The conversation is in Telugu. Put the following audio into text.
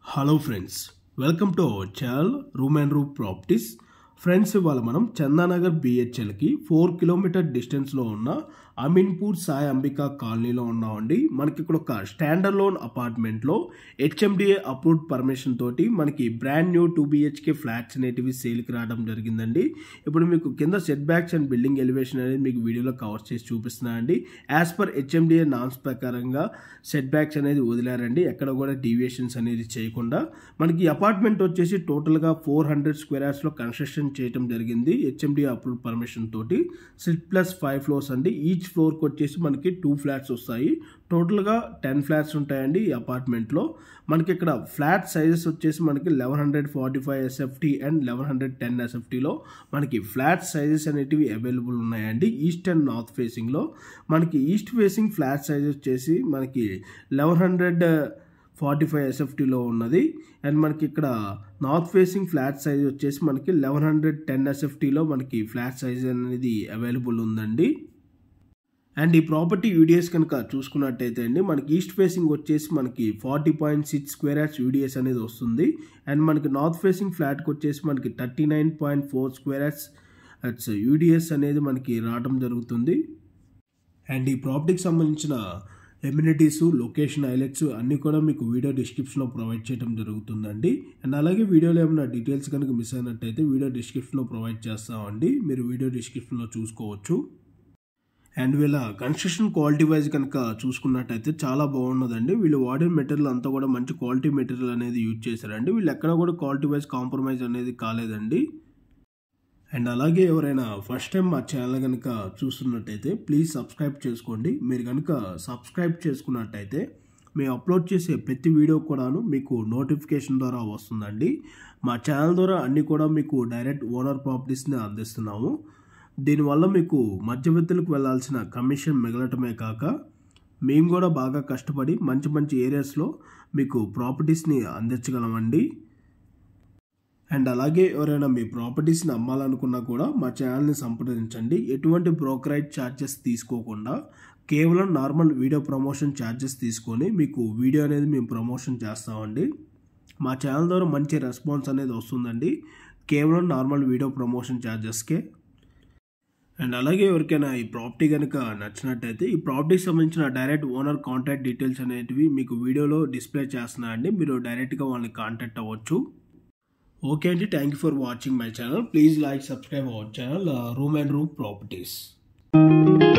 hello friends welcome to our channel room and room properties friends ఇవాళ మనం చందానగర్ బిహెచ్ఎల్కి ఫోర్ కిలోమీటర్ డిస్టెన్స్లో ఉన్న అమీన్పూర్ సాయి అంబికా కాలనీలో ఉన్నామండి మనకి ఇక్కడ ఒక స్టాండర్డ్ లోన్ అపార్ట్మెంట్లో హెచ్ఎండిఏ అప్రూవ్డ్ పర్మిషన్ తోటి మనకి brand new two BHK flats అనేటివి సేల్కి రావడం జరిగిందండి ఇప్పుడు మీకు కింద set backs and building elevation అనేది మీకు వీడియోలో కవర్ చేసి చూపిస్తున్నానండి యాజ్ పర్ హెచ్ఎండిఏ నామ్స్ ప్రకారంగా సెట్ బ్యాక్స్ అనేది వదిలారండి ఎక్కడ కూడా డీవియేషన్స్ అనేది చేయకుండా మనకి అపార్ట్మెంట్ వచ్చేసి టోటల్గా ఫోర్ హండ్రెడ్ స్క్వేర్ యార్డ్స్లో కన్స్ట్రక్షన్ చేయడం జరిగింది హెచ్ఎండి అప్రూవ్డ్ పర్మిషన్ తోటి సిట్ ప్లస్ ఫైవ్ ఫ్లోర్స్ అండి ఈచ్ ఫ్లోర్కి వచ్చేసి మనకి టూ ఫ్లాట్స్ వస్తాయి టోటల్గా టెన్ ఫ్లాట్స్ ఉంటాయండి ఈ అపార్ట్మెంట్లో మనకి ఇక్కడ ఫ్లాట్ సైజెస్ వచ్చేసి మనకి eleven hundred forty five SFT and eleven hundred ten ఎస్ఎఫ్టీలో మనకి ఫ్లాట్ సైజెస్ అనేటివి అవైలబుల్ ఉన్నాయండి ఈస్ట్ అండ్ నార్త్ ఫేసింగ్లో మనకి ఈస్ట్ ఫేసింగ్ ఫ్లాట్ సైజ్ వచ్చేసి మనకి లెవెన్ హండ్రెడ్ ఫార్టీ ఫైవ్ ఎస్ఎఫ్టీలో ఉన్నది అండ్ మనకి ఇక్కడ నార్త్ ఫేసింగ్ ఫ్లాట్ సైజ్ వచ్చేసి మనకి లెవెన్ హండ్రెడ్ టెన్ ఎస్ఎఫ్టీలో మనకి ఫ్లాట్ సైజ్ అనేది అవైలబుల్ ఉందండి అండ్ ఈ ప్రాపర్టీ యూడిఎస్ కనుక చూసుకున్నట్టయితే అండి మనకి ఈస్ట్ ఫేసింగ్ వచ్చేసి మనకి forty point six square yards UDS అనేది వస్తుంది అండ్ మనకి నార్త్ ఫేసింగ్ ఫ్లాట్కి వచ్చేసి మనకి thirty nine point four square yards అట్స్ యూడిఎస్ అనేది మనకి రావడం జరుగుతుంది అండ్ ఈ ప్రాపర్టీకి సంబంధించిన ఎమ్యూనిటీస్ లొకేషన్ హైలైట్స్ అన్నీ కూడా మీకు వీడియో డిస్క్రిప్షన్లో ప్రొవైడ్ చేయడం జరుగుతుందండి అండ్ అలాగే వీడియోలో ఏమైనా డీటెయిల్స్ కనుక మిస్ అయినట్టయితే వీడియో డిస్క్రిప్షన్లో ప్రొవైడ్ చేస్తామండి మీరు వీడియో డిస్క్రిప్షన్లో చూసుకోవచ్చు అండ్ వీళ్ళ కన్స్ట్రక్షన్ క్వాలిటీ వైజ్ కనుక చూసుకున్నట్టయితే చాలా బాగున్నదండి వీళ్ళు వాడిన మెటీరియల్ అంతా కూడా మంచి క్వాలిటీ మెటీరియల్ అనేది యూజ్ చేశారండి వీళ్ళు ఎక్కడ కూడా క్వాలిటీ వైజ్ కాంప్రమైజ్ అనేది కాలేదండి అండ్ అలాగే ఎవరైనా ఫస్ట్ టైం మా ఛానల్ కనుక చూస్తున్నట్టయితే ప్లీజ్ సబ్స్క్రైబ్ చేసుకోండి మీరు కనుక సబ్స్క్రైబ్ చేసుకున్నట్టయితే మేము అప్లోడ్ చేసే ప్రతి వీడియో కూడాను మీకు నోటిఫికేషన్ ద్వారా వస్తుందండి మా ఛానల్ ద్వారా అన్నీ కూడా మీకు డైరెక్ట్ ఓనర్ ప్రాపర్టీస్ని అందిస్తున్నాము దీనివల్ల మీకు మధ్యవర్తులకు వెళ్ళాల్సిన కమిషన్ మిగలటమే కాక మేము కూడా బాగా కష్టపడి మంచి మంచి ఏరియాస్లో మీకు ప్రాపర్టీస్ని అందించగలమండి అండ్ అలాగే ఎవరైనా మీ ప్రాపర్టీస్ని అమ్మాలనుకున్నా కూడా మా ఛానల్ని సంప్రదించండి ఎటువంటి బ్రోకరైజ్ ఛార్జెస్ తీసుకోకుండా కేవలం నార్మల్ వీడియో ప్రమోషన్ ఛార్జెస్ తీసుకొని మీకు వీడియో అనేది మేము ప్రమోషన్ చేస్తామండి మా ఛానల్ ద్వారా మంచి రెస్పాన్స్ అనేది వస్తుందండి కేవలం నార్మల్ వీడియో ప్రమోషన్ ఛార్జెస్కే అండ్ అలాగే ఎవరికైనా ఈ ప్రాపర్టీ కనుక నచ్చినట్టయితే ఈ ప్రాపర్టీకి సంబంధించిన డైరెక్ట్ ఓనర్ కాంటాక్ట్ డీటెయిల్స్ అనేటివి మీకు వీడియోలో డిస్ప్లే చేస్తున్నా అండి మీరు డైరెక్ట్గా వాళ్ళని కాంటాక్ట్ అవ్వచ్చు ఓకే అండి thank you for watching my channel please like subscribe our channel room and room properties